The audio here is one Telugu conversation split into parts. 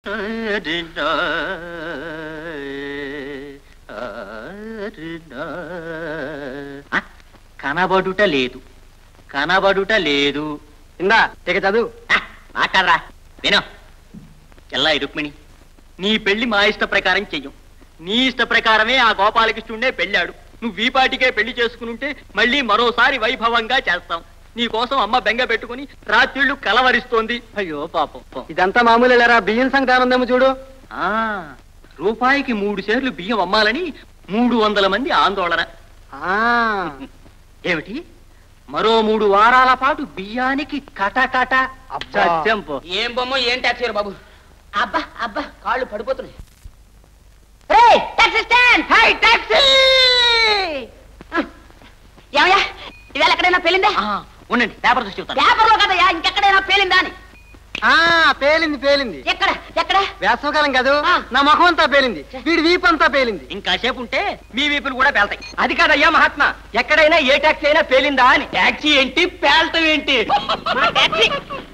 ఆ, కనబడుట లేదు కనబడుట లేదు ఇందా ఇక చదువు ఆ, మాట్లాడరా విను ఎల్లా రుక్మిణి నీ పెళ్లి మా ఇష్ట ప్రకారం చెయ్యం నీ ఇష్ట ప్రకారమే ఆ గోపాలకృష్ణుడే పెళ్ళాడు నువ్వు వీపాటికే పెళ్లి చేసుకునుంటే మళ్ళీ మరోసారి వైభవంగా చేస్తాం నీ కోసం అమ్మ బెంగ పెట్టుకుని రాత్రిళ్ళు కలవరిస్తోంది అయ్యో పాపం ఇదంతా మామూలు లేరా బియ్యం సంగతి ఆనందము చూడు ఆ రూపాయికి మూడు సేర్లు బియ్యం అమ్మాలని మూడు వందల మంది ఆందోళన ఆ ఏమిటి మరో మూడు వారాల పాటు బియ్యానికి కటకట అబ్బా. సత్యం పో. ఏం బొమ్మ ఏం ట్యాక్సీ బాబు అబ్బా అబ్బా కాళ్ళు పడిపోతున్నాయి టాక్సీ స్టాండ్ హై టాక్సీ ఏమయ్యా ఇవాళ ఎక్కడైనా పేలిందా ఆ, ఉండండి పేపర్ చూసి చెప్తాను పేపర్లో కదయ్యా ఇంకెక్కడైనా పేలిందా అని ఆ పేలింది పేలింది ఎక్కడ ఎక్కడ వేసవకాలం కాదు ఆ. నా ముఖం అంతా పేలింది వీడి వీపు అంతా పేలింది ఇంకాసేపు ఉంటే మీ వీపులు కూడా పేల్తాయి అది కాదయ్యా మహాత్మా ఎక్కడైనా ఏ ట్యాక్సీ అయినా పేలిందా అని ట్యాక్సీ ఏంటి పేల్తం ఏంటి మా టాక్సీ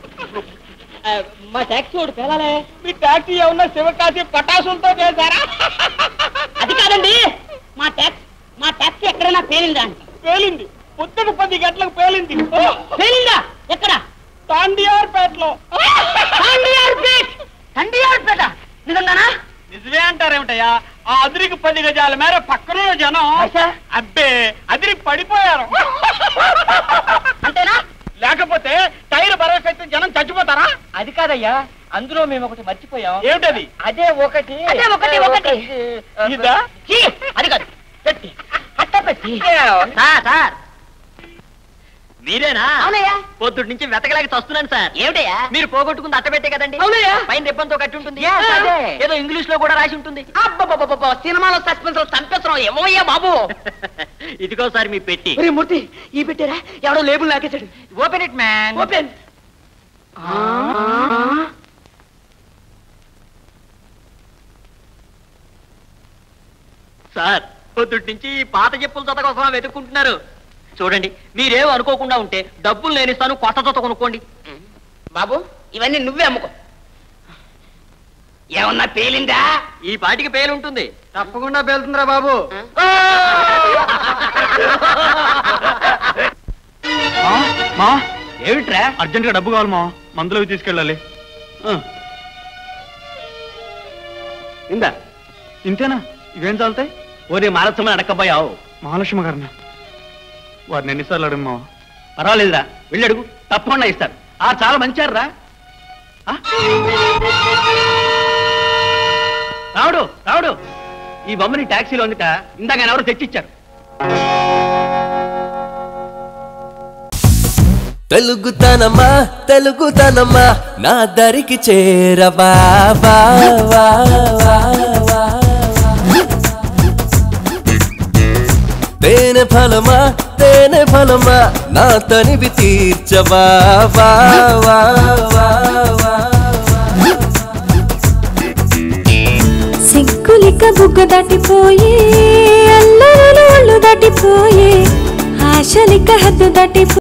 మా ట్యాక్సీ ఒకటి పేలాలే మీ ట్యాక్సీ ఏమన్నా శివకాశి పటాసులతో చేశారా అది కాదండి మా టాక్సీ మా టాక్సీ ఎక్కడైనా పేలిందా అని పేలింది పొద్దున పది గంటలకు పేలింది పేలిందా ఎక్కడ తాండియార్పేటలో తండ్రియార్పేట్ తండ్రియార్పేట నిజంగానా నిజమే అంటారేమిటయ్యా ఆ అదిరికి పది గజాల మేర పక్కన జనం అచ్చా. అబ్బే అదిరి పడిపోయారు అంతేనా లేకపోతే టైర్ భరోసా అయితే జనం చచ్చిపోతారా అది కాదయ్యా అందులో మేము ఒకటి మర్చిపోయాం ఏమిటది అదే ఒకటి అదే ఒకటి, ఒకటి. ఇదా ఛీ, అది కాదు పెట్టి అట్ట పెట్టి సార్ సార్ మీరేనా అవునయ్యా పొద్దుటి నుంచి వెతకలేక చస్తున్నాను సార్ ఏమిటయ్యా మీరు పోగొట్టుకుంది అట్టబెట్టే కదండి అవునయ్యా. పైన రిబ్బన్తో కట్టి ఉంటుంది Yes, అదే. ఏదో ఇంగ్లీష్ లో కూడా రాసి ఉంటుంది అబ్బబ్బబ్బబ్బ సినిమాలో సస్పెన్స్ చంపేస్తున్నావు ఏమోయ్యా బాబు ఇదిగో సార్ మీ పెట్టి ఒరే మూర్తి ఈ పెట్టారా ఎవడో లేబుల్ నాకేశాడు open it man open sir పొద్దుటి నుంచి ఈ పాత చెప్పుల జత కోసం వెతుక్కుంటున్నారు చూడండి మీరేం అనుకోకుండా ఉంటే డబ్బులు నేను ఇస్తాను కొత్త జత కొనుక్కోండి బాబు ఇవన్నీ నువ్వే అమ్ముకో ఏమన్నా పేలిందా ఈ పాటికి పేలు ఉంటుంది తప్పకుండా పేలుతుందిరా బాబు మా ఏమిట్రా అర్జెంట్ గా డబ్బు కావాలి మా మందులోకి తీసుకెళ్ళాలి ఇందా ఇంతేనా ఇవేం చాలుతాయి ఓరే మానసమని అడకపోయావు మహాలక్ష్మి గారిని వారిని ఎన్నిసార్లు అడుగు మావా పర్వాలేదురా వెళ్ళి అడుగు తప్పకుండా ఇస్తారు ఆ చాలా మంచారా రావుడు రావుడు ఈ బొమ్మని ట్యాక్సీలో ఉందిట ఇందాక ఆయన ఎవరు తెచ్చిచ్చారు తెలుగుతనమా తెలుగుతనమా నా దరికి చేరవా వా, వా, వా, వా. తేనె ఫలమా తేనె ఫలమా నా తనివి తీర్చవా వా, వా, వా, వా. సిగ్గులిక బుగ్గ దాటిపోయే అల్లరులు ఒళ్ళు దాటిపోయే ఆశలిక హద్దు దాటిపో